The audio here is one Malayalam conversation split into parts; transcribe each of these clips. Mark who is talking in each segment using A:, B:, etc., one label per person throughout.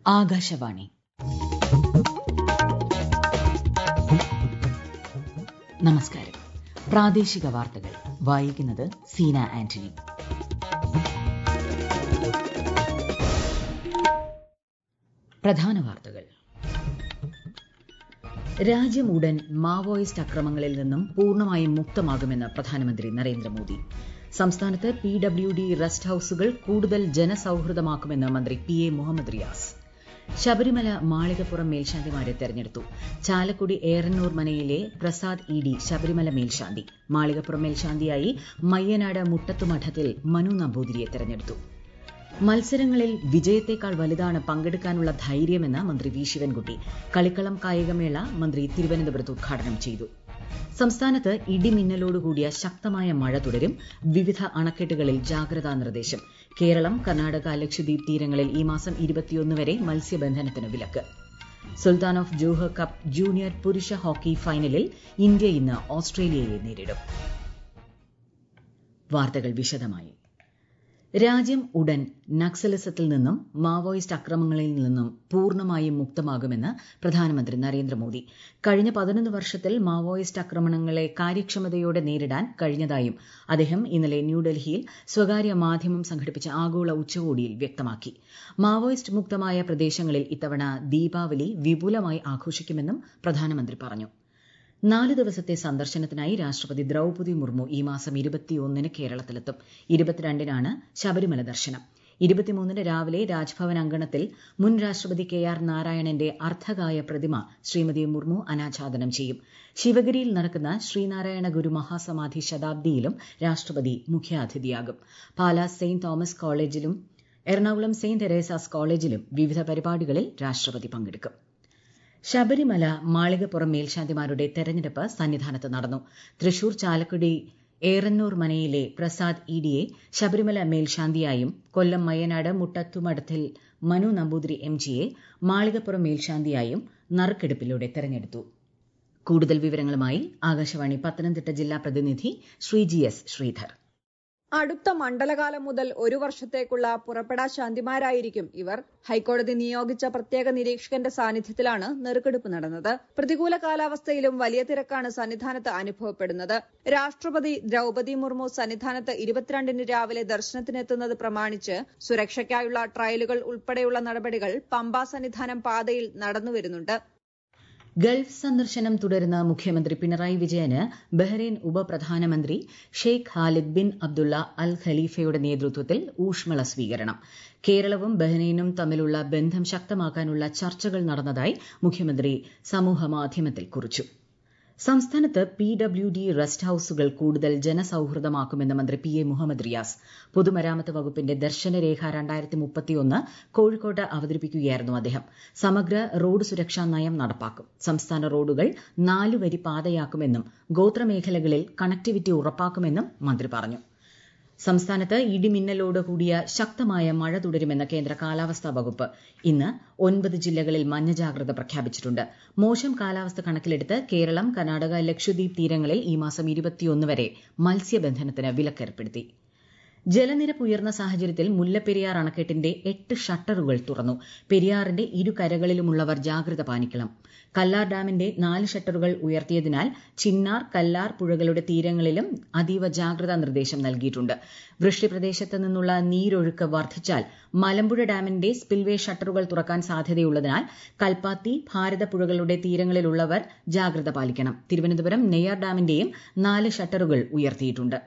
A: ആകാശവാണി നമസ്കാരം പ്രാദേശിക വാർത്തകൾ വായിക്കുന്നത് സീന ആന്റണി പ്രധാന വാർത്തകൾ രാജ്യം ഉടൻ മാവോയിസ്റ്റ് അക്രമങ്ങളിൽ നിന്നും പൂർണ്ണമായും മുക്തമാകുമെന്ന് പ്രധാനമന്ത്രി നരേന്ദ്രമോദി സംസ്ഥാനത്ത് പി ഡബ്ല്യു ഡി റെസ്റ്റ് ഹൌസുകൾ കൂടുതൽ ജനസൌഹൃദമാക്കുമെന്ന് മന്ത്രി പി എ മുഹമ്മദ് റിയാസ് ശബരിമല മാളികപ്പുറം മേൽശാന്തിമാരെ തെരഞ്ഞെടുത്തു ചാലക്കുടി ഏറന്നൂർ മനയിലെ പ്രസാദ് ഇ ഡി ശബരിമല മേൽശാന്തി മാളികപ്പുറം മേൽശാന്തിയായി മയ്യനാട് മുട്ടത്തുമഠത്തിൽ മനു നമ്പൂതിരിയെ തെരഞ്ഞെടുത്തു മത്സരങ്ങളിൽ വിജയത്തേക്കാൾ വലുതാണ് പങ്കെടുക്കാനുള്ള ധൈര്യമെന്ന് മന്ത്രി വി ശിവൻകുട്ടി കളിക്കളം കായികമേള മന്ത്രി തിരുവനന്തപുരത്ത് ഉദ്ഘാടനം ചെയ്തു സംസ്ഥാനത്ത് ഇടിമിന്നലോടുകൂടിയ ശക്തമായ മഴ തുടരും വിവിധ അണക്കെട്ടുകളിൽ ജാഗ്രതാ നിർദ്ദേശം കേരളം കർണാടക ലക്ഷദ്വീപ് തീരങ്ങളിൽ ഈ മാസം ഇരുപത്തിയൊന്ന് വരെ മത്സ്യബന്ധനത്തിന് വിലക്ക് Sultan of Johor Cup junior പുരുഷ ഹോക്കി ഫൈനലിൽ ഇന്ത്യ ഇന്ന് ഓസ്ട്രേലിയയെ നേരിടും വാർത്തകൾ വിശദമായി രാജ്യം ഉടൻ നക്സലിസത്തിൽ നിന്നും മാവോയിസ്റ്റ് അക്രമങ്ങളിൽ നിന്നും പൂർണ്ണമായും മുക്തമാകുമെന്ന് പ്രധാനമന്ത്രി നരേന്ദ്രമോദി കഴിഞ്ഞ പതിനൊന്ന് വർഷത്തിൽ മാവോയിസ്റ്റ് ആക്രമണങ്ങളെ കാര്യക്ഷമതയോടെ നേരിടാൻ കഴിഞ്ഞതായും അദ്ദേഹം ഇന്നലെ ന്യൂഡൽഹിയിൽ സ്വകാര്യ മാധ്യമം സംഘടിപ്പിച്ച ആഗോള ഉച്ചകോടിയിൽ വ്യക്തമാക്കി മാവോയിസ്റ്റ് മുക്തമായ പ്രദേശങ്ങളിൽ ഇത്തവണ ദീപാവലി വിപുലമായി ആഘോഷിക്കുമെന്നും പ്രധാനമന്ത്രി പറഞ്ഞു നാല് ദിവസത്തെ സന്ദർശനത്തിനായി രാഷ്ട്രപതി ദ്രൌപതി മുർമു ഈ മാസം ഇരുപത്തിയൊന്നിന് കേരളത്തിലെത്തും ഇരുപത്തിരണ്ടിനാണ് ശബരിമല ദർശനം ഇരുപത്തിമൂന്നിന് രാവിലെ രാജ്ഭവൻ അങ്കണത്തിൽ മുൻ രാഷ്ട്രപതി കെ ആർ നാരായണന്റെ അർദ്ധകായ പ്രതിമ ശ്രീമതി മുർമു അനാച്ഛാദനം ചെയ്യും ശിവഗിരിയിൽ നടക്കുന്ന ശ്രീനാരായണ ഗുരു മഹാസമാധി ശതാബ്ദിയിലും രാഷ്ട്രപതി മുഖ്യാതിഥിയാകും പാലാ സെയിന്റ് തോമസ് കോളേജിലും എറണാകുളം സെയിന്റ് തെരേസാസ് കോളേജിലും വിവിധ പരിപാടികളിൽ രാഷ്ട്രപതി പങ്കെടുക്കും ശബരിമല മാളികപ്പുറം മേൽശാന്തിമാരുടെ തെരഞ്ഞെടുപ്പ് സന്നിധാനത്ത് നടന്നു തൃശൂർ ചാലക്കുടി ഏറന്നൂർ മനയിലെ പ്രസാദ് ഇഡിയെ ശബരിമല മേൽശാന്തിയായും കൊല്ലം മയ്യനാട് മുട്ടത്തുമഠത്തിൽ മനു നമ്പൂതിരി എം ജിയെ മാളികപ്പുറം മേൽശാന്തിയായും നറുക്കെടുപ്പിലൂടെ തെരഞ്ഞെടുത്തു കൂടുതൽ വിവരങ്ങളുമായി ആകാശവാണി പത്തനംതിട്ട ജില്ലാ പ്രതിനിധി ശ്രീജി എസ് ശ്രീധർ
B: അടുത്ത മണ്ഡലകാലം മുതൽ ഒരു വർഷത്തേക്കുള്ള പുറപ്പെടാ ശാന്തിമാരായിരിക്കും ഇവർ ഹൈക്കോടതി നിയോഗിച്ച പ്രത്യേക നിരീക്ഷകന്റെ സാന്നിധ്യത്തിലാണ് നെറുക്കെടുപ്പ് നടന്നത് പ്രതികൂല കാലാവസ്ഥയിലും വലിയ തിരക്കാണ് സന്നിധാനത്ത് അനുഭവപ്പെടുന്നത് രാഷ്ട്രപതി ദ്രൌപതി മുർമു സന്നിധാനത്ത് ഇരുപത്തിരണ്ടിന് രാവിലെ ദർശനത്തിനെത്തുന്നത് പ്രമാണിച്ച് സുരക്ഷയ്ക്കായുള്ള ട്രയലുകൾ ഉൾപ്പെടെയുള്ള നടപടികൾ പമ്പ സന്നിധാനം പാതയിൽ നടന്നുവരുന്നുണ്ട്
A: ഗൾഫ് സന്ദർശനം തുടരുന്ന മുഖ്യമന്ത്രി പിണറായി വിജയന് ബഹ്റൈൻ ഉപപ്രധാനമന്ത്രി Sheikh Khalid bin Abdulla Al ഖലീഫയുടെ നേതൃത്വത്തിൽ ഊഷ്മള സ്വീകരണം കേരളവും ബഹ്റൈനും തമ്മിലുള്ള ബന്ധം ശക്തമാക്കാനുള്ള ചർച്ചകൾ നടന്നതായി മുഖ്യമന്ത്രി സമൂഹമാധ്യമത്തിൽ കുറിച്ചു സംസ്ഥാനത്ത് പി ഡബ്ല്യു ഡി റെസ്റ്റ് ഹൌസുകൾ കൂടുതൽ ജനസൌഹൃദമാക്കുമെന്ന് മന്ത്രി പി എ മുഹമ്മദ് റിയാസ് പൊതുമരാമത്ത് വകുപ്പിന്റെ ദർശനരേഖ രണ്ടായിരത്തി മുപ്പത്തിയൊന്ന് കോഴിക്കോട്ട് അവതരിപ്പിക്കുകയായിരുന്നു അദ്ദേഹം സമഗ്ര റോഡ് സുരക്ഷാ നയം നടപ്പാക്കും സംസ്ഥാന റോഡുകൾ നാലുവരി പാതയാക്കുമെന്നും ഗോത്രമേഖലകളിൽ കണക്ടിവിറ്റി ഉറപ്പാക്കുമെന്നും മന്ത്രി പറഞ്ഞു സംസ്ഥാനത്ത് ഇടിമിന്നലോട് കൂടിയ ശക്തമായ മഴ തുടരുമെന്ന് കേന്ദ്ര കാലാവസ്ഥാ വകുപ്പ് ഇന്ന് ഒൻപത് ജില്ലകളിൽ മഞ്ഞ ജാഗ്രത പ്രഖ്യാപിച്ചിട്ടുണ്ട് മോശം കാലാവസ്ഥ കണക്കിലെടുത്ത് കേരളം കർണാടക ലക്ഷദ്വീപ് തീരങ്ങളിൽ ഈ മാസം ഇരുപത്തിയൊന്ന് വരെ മത്സ്യബന്ധനത്തിന് വിലക്കേർപ്പെടുത്തി ജലനിരപ്പ് ഉയർന്ന സാഹചര്യത്തിൽ മുല്ലപ്പെരിയാർ അണക്കെട്ടിന്റെ എട്ട് ഷട്ടറുകൾ തുറന്നു പെരിയാറിന്റെ ഇരുകരകളിലുമുള്ളവർ ജാഗ്രത പാലിക്കണം കല്ലാർ ഡാമിന്റെ നാല് ഷട്ടറുകൾ ഉയർത്തിയതിനാൽ ചിന്നാർ കല്ലാർ പുഴകളുടെ തീരങ്ങളിലും അതീവ ജാഗ്രതാ നിർദ്ദേശം നൽകിയിട്ടുണ്ട് വൃഷ്ടിപ്രദേശത്ത് നിന്നുള്ള നീരൊഴുക്ക് വർദ്ധിച്ചാൽ മലമ്പുഴ ഡാമിന്റെ സ്പിൽവേ ഷട്ടറുകൾ തുറക്കാൻ സാധ്യതയുള്ളതിനാൽ കൽപ്പാത്തി ഭാരതപ്പുഴകളുടെ തീരങ്ങളിലുള്ളവർ ജാഗ്രത പാലിക്കണം തിരുവനന്തപുരം നെയ്യാർ ഡാമിന്റെയും നാല് ഷട്ടറുകൾ ഉയർത്തിയിട്ടുണ്ട്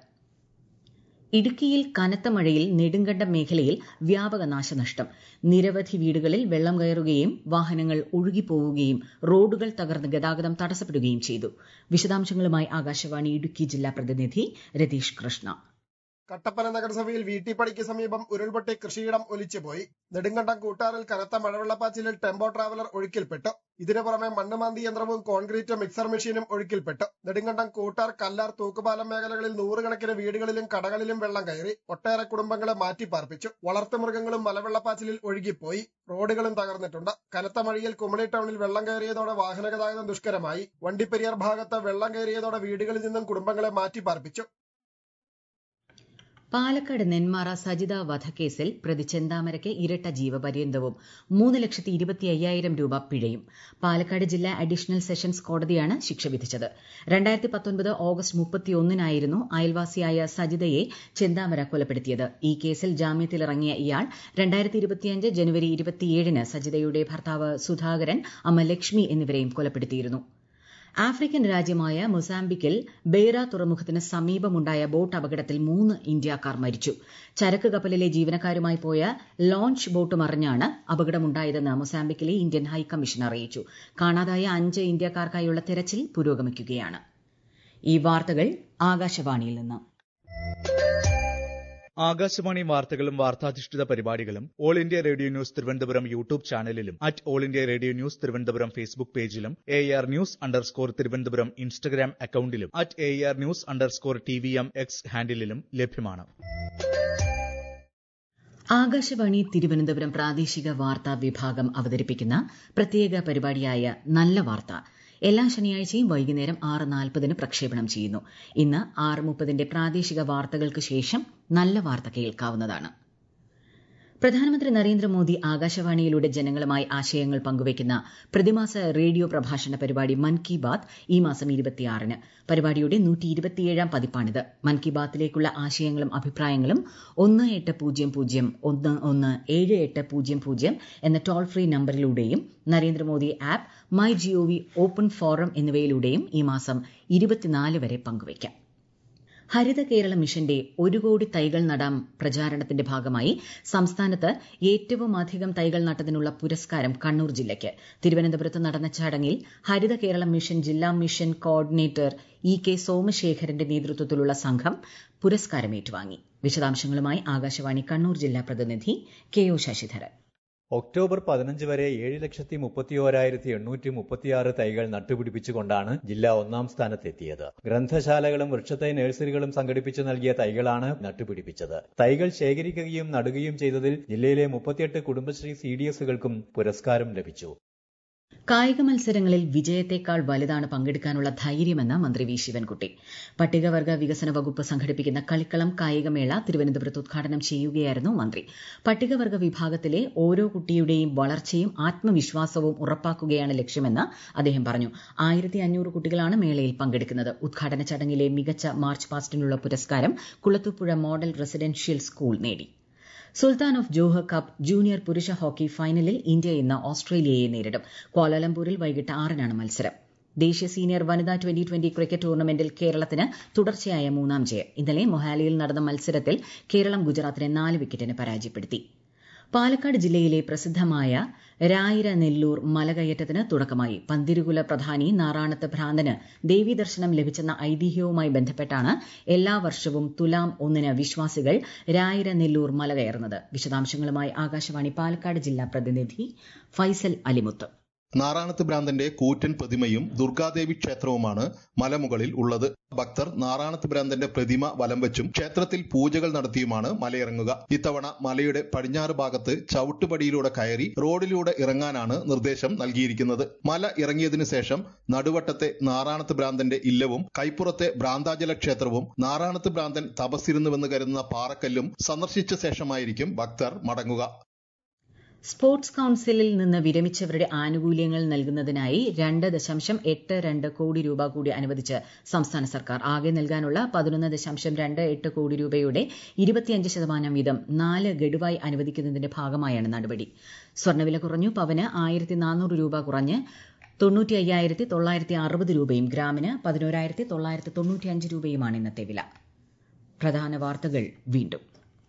A: ഇടുക്കിയിൽ കനത്ത മഴയിൽ നെടുങ്കണ്ടം മേഖലയിൽ വ്യാപക നാശനഷ്ടം നിരവധി വീടുകളിൽ വെള്ളം കയറുകയും വാഹനങ്ങൾ ഒഴുകിപ്പോവുകയും റോഡുകൾ തകർന്ന് ഗതാഗതം തടസ്സപ്പെടുകയും ചെയ്തു വിശദാംശങ്ങളുമായി ആകാശവാണി ഇടുക്കി ജില്ലാ പ്രതിനിധി രതീഷ് കൃഷ്ണ
C: കട്ടപ്പന നഗരസഭയിൽ വീട്ടിപ്പടിക്ക് സമീപം ഉരുൾപൊട്ടി കൃഷിയിടം ഒലിച്ചുപോയി നെടുങ്കണ്ടം കൂട്ടാറിൽ കനത്ത മഴവെള്ളപ്പാച്ചിലിൽ ടെമ്പോ ട്രാവലർ ഒഴുക്കിൽപ്പെട്ടു ഇതിനു പുറമെ മണ്ണുമാന്തി യന്ത്രവും കോൺക്രീറ്റ് മിക്സർ മെഷീനും ഒഴുക്കിൽപ്പെട്ടു നെടുങ്കണ്ടം കൂട്ടാർ കല്ലാർ തൂക്കുപാലം മേഖലകളിൽ നൂറുകണക്കിന് വീടുകളിലും കടകളിലും വെള്ളം കയറി ഒട്ടേറെ കുടുംബങ്ങളെ മാറ്റിപ്പാർപ്പിച്ചു വളർത്തുമൃഗങ്ങളും മലവെള്ളപ്പാച്ചിലിൽ ഒഴുകിപ്പോയി റോഡുകളും തകർന്നിട്ടുണ്ട് കനത്ത മഴയിൽ കുമളി ടൗണിൽ വെള്ളം കയറിയതോടെ വാഹന ഗതാഗതം ദുഷ്കരമായി വണ്ടിപ്പെരിയാർ ഭാഗത്ത് വെള്ളം കയറിയതോടെ വീടുകളിൽ നിന്നും കുടുംബങ്ങളെ മാറ്റിപ്പാർപ്പിച്ചു
A: പാലക്കാട് നെന്മാറ സജിത വധക്കേസിൽ പ്രതി ചെന്താമരയ്ക്ക് ഇരട്ട ജീവപര്യന്തവും മൂന്ന് ലക്ഷത്തി ഇരുപത്തി അയ്യായിരം രൂപ പിഴയും പാലക്കാട് ജില്ലാ അഡീഷണൽ സെഷൻസ് കോടതിയാണ് ശിക്ഷ വിധിച്ചത് രണ്ടായിരത്തി പത്തൊൻപത് ഓഗസ്റ്റ് മുപ്പത്തിയൊന്നിനായിരുന്നു അയൽവാസിയായ സജിതയെ ചെന്താമര കൊലപ്പെടുത്തിയത് ഈ കേസിൽ ജാമ്യത്തിലിറങ്ങിയ ഇയാൾ രണ്ടായിരത്തി ഇരുപത്തിയഞ്ച് ജനുവരി ഇരുപത്തിയേഴിന് സജിതയുടെ ഭർത്താവ് സുധാകരൻ അമ്മ ലക്ഷ്മി എന്നിവരെയും കൊലപ്പെടുത്തിയിരുന്നു ആഫ്രിക്കൻ രാജ്യമായ മൊസാംബിക്കിൽ ബെയ്റ തുറമുഖത്തിന് സമീപമുണ്ടായ ബോട്ട് അപകടത്തിൽ മൂന്ന് ഇന്ത്യക്കാർ മരിച്ചു ചരക്ക് കപ്പലിലെ ജീവനക്കാരുമായി പോയ ലോഞ്ച് ബോട്ട് മറിഞ്ഞാണ് അപകടമുണ്ടായതെന്ന് മൊസാംബിക്കിലെ ഇന്ത്യൻ ഹൈക്കമ്മീഷൻ അറിയിച്ചു കാണാതായ അഞ്ച് ഇന്ത്യക്കാർക്കായുള്ള തെരച്ചിൽ പുരോഗമിക്കുകയാണ് ഈ വാർത്തകൾ ആകാശവാണിയിൽ നിന്ന്
D: ആകാശവാണി വാർത്തകളും വാർത്താധിഷ്ഠിത പരിപാടികളും all India radio news Thiruvananthapuram YouTube ചാനലിലും at all India radio news Thiruvananthapuram Facebook പേജിലും A R news underscore Thiruvananthapuram Instagram അക്കൌണ്ടിലും at A R news underscore T V M X ഹാൻഡിലും ലഭ്യമാണ്
A: ആകാശവാണി തിരുവനന്തപുരം പ്രാദേശിക വാർത്താ വിഭാഗം അവതരിപ്പിക്കുന്ന പ്രത്യേക പരിപാടിയായ നല്ല വാർത്ത എല്ലാ ശനിയാഴ്ചയും വൈകുന്നേരം ആറ് നാൽപ്പതിന് പ്രക്ഷേപണം ചെയ്യുന്നു ഇന്ന് ആറ് മുപ്പതിന്റെ പ്രാദേശിക വാർത്തകൾക്ക് ശേഷം നല്ല വാർത്ത കേൾക്കാവുന്നതാണ് പ്രധാനമന്ത്രി നരേന്ദ്രമോദി ആകാശവാണിയിലൂടെ ജനങ്ങളുമായി ആശയങ്ങൾ പങ്കുവയ്ക്കുന്ന പ്രതിമാസ റേഡിയോ പ്രഭാഷണ പരിപാടി മൻ കി ബാത് ഈ മാസം ഇരുപത്തിയാറിന് പരിപാടിയുടെ നൂറ്റി ഇരുപത്തിയേഴാം പതിപ്പാണിത് മൻ കി ബാത്തിലേക്കുള്ള ആശയങ്ങളും അഭിപ്രായങ്ങളും ഒന്ന് എട്ട് പൂജ്യം പൂജ്യം ഒന്ന് ഒന്ന് ഏഴ് എട്ട് പൂജ്യം പൂജ്യം എന്ന ടോൾ ഫ്രീ നമ്പറിലൂടെയും Narendra Modi app my GOV open forum എന്നിവയിലൂടെയും ഈ മാസം ഇരുപത്തിനാല് വരെ പങ്കുവയ്ക്കാം ഹരിത കേരള മിഷന്റെ ഒരു കോടി തൈകൾ നടാം പ്രചാരണത്തിന്റെ ഭാഗമായി സംസ്ഥാനത്ത് ഏറ്റവും അധികം തൈകൾ നട്ടതിനുള്ള പുരസ്കാരം കണ്ണൂർ ജില്ലയ്ക്ക് തിരുവനന്തപുരത്ത് നടന്ന ചടങ്ങിൽ ഹരിത കേരള മിഷൻ ജില്ലാ മിഷൻ കോർഡിനേറ്റർ ഇ കെ സോമശേഖരന്റെ നേതൃത്വത്തിലുള്ള സംഘം പുരസ്കാരം ഏറ്റുവാങ്ങി വിശദാംശങ്ങളുമായി ആകാശവാണി കണ്ണൂർ ജില്ലാ പ്രതിനിധി കെ ഒ ശശിധരൻ
E: ഒക്ടോബർ പതിനഞ്ച് വരെ ഏഴ് ലക്ഷത്തി മുപ്പത്തിയോരായിരത്തി എണ്ണൂറ്റി മുപ്പത്തിയാറ് തൈകൾ നട്ടുപിടിപ്പിച്ചുകൊണ്ടാണ് ജില്ല ഒന്നാം സ്ഥാനത്തെത്തിയത് ഗ്രന്ഥശാലകളും വൃക്ഷത്തൈ നഴ്സറികളും സംഘടിപ്പിച്ചു നൽകിയ തൈകളാണ് നട്ടുപിടിപ്പിച്ചത് തൈകൾ ശേഖരിക്കുകയും നടുകയും ചെയ്തതിൽ ജില്ലയിലെ മുപ്പത്തിയെട്ട് കുടുംബശ്രീ സി ഡി എസുകൾക്കും പുരസ്കാരം ലഭിച്ചു
A: കായിക മത്സരങ്ങളിൽ വിജയത്തേക്കാൾ വലുതാണ് പങ്കെടുക്കാനുള്ള ധൈര്യമെന്ന് മന്ത്രി വി ശിവൻകുട്ടി പട്ടികവർഗ വികസന വകുപ്പ് സംഘടിപ്പിക്കുന്ന കളിക്കളം കായികമേള തിരുവനന്തപുരത്ത് ഉദ്ഘാടനം ചെയ്യുകയായിരുന്നു മന്ത്രി പട്ടികവർഗ വിഭാഗത്തിലെ ഓരോ കുട്ടിയുടെയും വളർച്ചയും ആത്മവിശ്വാസവും ഉറപ്പാക്കുകയാണ് ലക്ഷ്യമെന്ന് അദ്ദേഹം പറഞ്ഞു ആയിരത്തി അഞ്ഞൂറ് കുട്ടികളാണ് മേളയിൽ പങ്കെടുക്കുന്നത് ഉദ്ഘാടന ചടങ്ങിലെ മികച്ച മാർച്ച് പാസ്റ്റിനുള്ള പുരസ്കാരം കുളത്തൂപ്പുഴ മോഡൽ റെസിഡൻഷ്യൽ സ്കൂൾ നേടി Sultan of Johor Cup junior പുരുഷ ഹോക്കി ഫൈനലിൽ ഇന്ത്യ ഇന്ന് ഓസ്ട്രേലിയയെ നേരിടും ക്വാലാലംപൂരിൽ വൈകിട്ട് ആറിനാണ് മത്സരം ദേശീയ സീനിയർ വനിതാ ട്വന്റി ട്വന്റി ക്രിക്കറ്റ് ടൂർണമെന്റിൽ കേരളത്തിന് തുടർച്ചയായ മൂന്നാം ജയം ഇന്നലെ മൊഹാലിയിൽ നടന്ന മത്സരത്തിൽ കേരളം ഗുജറാത്തിനെ നാല് വിക്കറ്റിന് പരാജയപ്പെടുത്തി പാലക്കാട് ജില്ലയിലെ പ്രസിദ്ധമായ രായിര നെല്ലൂർ മലകയറ്റത്തിന് തുടക്കമായി പന്തിരുകുല പ്രധാനി നാറാണത്ത് ഭ്രാന്തന് ദേവീദർശനം ലഭിച്ചെന്ന ഐതിഹ്യവുമായി ബന്ധപ്പെട്ടാണ് എല്ലാ വർഷവും തുലാം ഒന്നിന് വിശ്വാസികൾ രായിര നെല്ലൂർ മല കയറുന്നത് വിശദാംശങ്ങളുമായി ആകാശവാണി പാലക്കാട് ജില്ലാ പ്രതിനിധി ഫൈസൽ അലിമുത്ത്
F: നാറാണത്ത് ഭ്രാന്തന്റെ കൂറ്റൻ പ്രതിമയും ദുർഗാദേവി ക്ഷേത്രവുമാണ് മലമുകളിൽ ഉള്ളത് ഭക്തർ നാറാണത്ത് ഭ്രാന്തന്റെ പ്രതിമ വലം വെച്ചും ക്ഷേത്രത്തിൽ പൂജകൾ നടത്തിയുമാണ് മലയിറങ്ങുക ഇത്തവണ മലയുടെ പടിഞ്ഞാറ് ഭാഗത്ത് ചവിട്ടുപടിയിലൂടെ കയറി റോഡിലൂടെ ഇറങ്ങാനാണ് നിർദ്ദേശം നൽകിയിരിക്കുന്നത് മല ഇറങ്ങിയതിനു ശേഷം നടുവട്ടത്തെ നാറാണത്ത് ഭ്രാന്തന്റെ ഇല്ലവും കൈപ്പുറത്തെ ഭ്രാന്താചല ക്ഷേത്രവും നാറാണത്ത് ഭ്രാന്തൻ തപസ്സിരുന്നുവെന്ന് കരുതുന്ന പാറക്കല്ലും സന്ദർശിച്ച ശേഷമായിരിക്കും ഭക്തർ മടങ്ങുക
A: സ്പോർട്സ് കൌൺസിലിൽ നിന്ന് വിരമിച്ചവരുടെ ആനുകൂല്യങ്ങൾ നൽകുന്നതിനായി രണ്ട് ദശാംശം എട്ട് രണ്ട് കോടി രൂപ കൂടി അനുവദിച്ച് സംസ്ഥാന സർക്കാർ ആകെ നൽകാനുള്ള പതിനൊന്ന് ദശാംശം രണ്ട് എട്ട് കോടി രൂപയുടെ ഇരുപത്തിയഞ്ച് ശതമാനം വീതം നാല് ഗഡുവായി അനുവദിക്കുന്നതിന്റെ ഭാഗമായാണ് നടപടി സ്വർണ്ണവില കുറഞ്ഞു പവന് ആയിരത്തി നാനൂറ് രൂപ കുറഞ്ഞ് തൊണ്ണൂറ്റി അയ്യായിരത്തി തൊള്ളായിരത്തി അറുപത് രൂപയും ഗ്രാമിന് പതിനോരായിരത്തി തൊള്ളായിരത്തി തൊണ്ണൂറ്റിയഞ്ച് രൂപയുമാണ് ഇന്നത്തെ വില പ്രധാന വാർത്തകൾ വീണ്ടും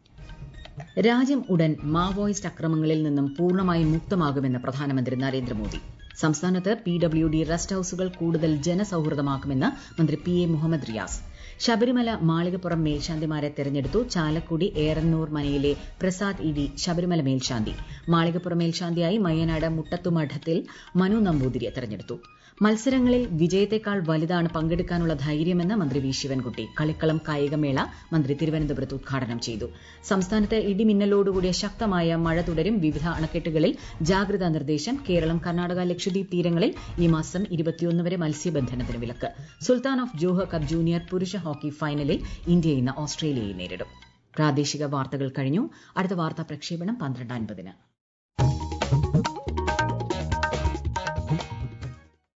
A: രാജ്യം ഉടൻ മാവോയിസ്റ്റ് അക്രമങ്ങളിൽ നിന്നും പൂർണ്ണമായും മുക്തമാകുമെന്ന് പ്രധാനമന്ത്രി നരേന്ദ്രമോദി സംസ്ഥാനത്ത് പി ഡബ്ല്യു ഡി റെസ്റ്റ് ഹൌസുകൾ കൂടുതൽ ജനസൌഹൃദമാക്കുമെന്ന് മന്ത്രി പി എ മുഹമ്മദ് റിയാസ് ശബരിമല മാളികപ്പുറം മേൽശാന്തിമാരെ തെരഞ്ഞെടുത്തു ചാലക്കുടി ഏറന്നൂർ മനയിലെ പ്രസാദ് ഇ ഡി ശബരിമല മേൽശാന്തി മാളികപ്പുറം മേൽശാന്തിയായി മയ്യനാട് മുട്ടത്തുമഠത്തിൽ മനു നമ്പൂതിരിയെ തെരഞ്ഞെടുത്തു മത്സരങ്ങളിൽ വിജയത്തെക്കാൾ വലുതാണ് പങ്കെടുക്കാനുള്ള ധൈര്യമെന്ന് മന്ത്രി വി ശിവൻകുട്ടി കളിക്കളം കായികമേള മന്ത്രി തിരുവനന്തപുരത്ത് ഉദ്ഘാടനം ചെയ്തു സംസ്ഥാനത്ത് ഇടിമിന്നലോടുകൂടിയ ശക്തമായ മഴ തുടരും വിവിധ അണക്കെട്ടുകളിൽ ജാഗ്രതാ നിർദ്ദേശം കേരളം കർണാടക ലക്ഷദ്വീപ് തീരങ്ങളിൽ ഈ മാസം ഇരുപത്തിയൊന്ന് വരെ മത്സ്യബന്ധനത്തിന് വിലക്ക് Sultan of Johor Cup junior പുരുഷ ഹോക്കി ഫൈനലിൽ ഇന്ത്യ ഇന്ന് ഓസ്ട്രേലിയയെ നേരിടും പ്രാദേശിക വാർത്തകൾ കഴിഞ്ഞു അടുത്ത വാർത്താ പ്രക്ഷേപണം പന്ത്രണ്ട് അൻപതിന്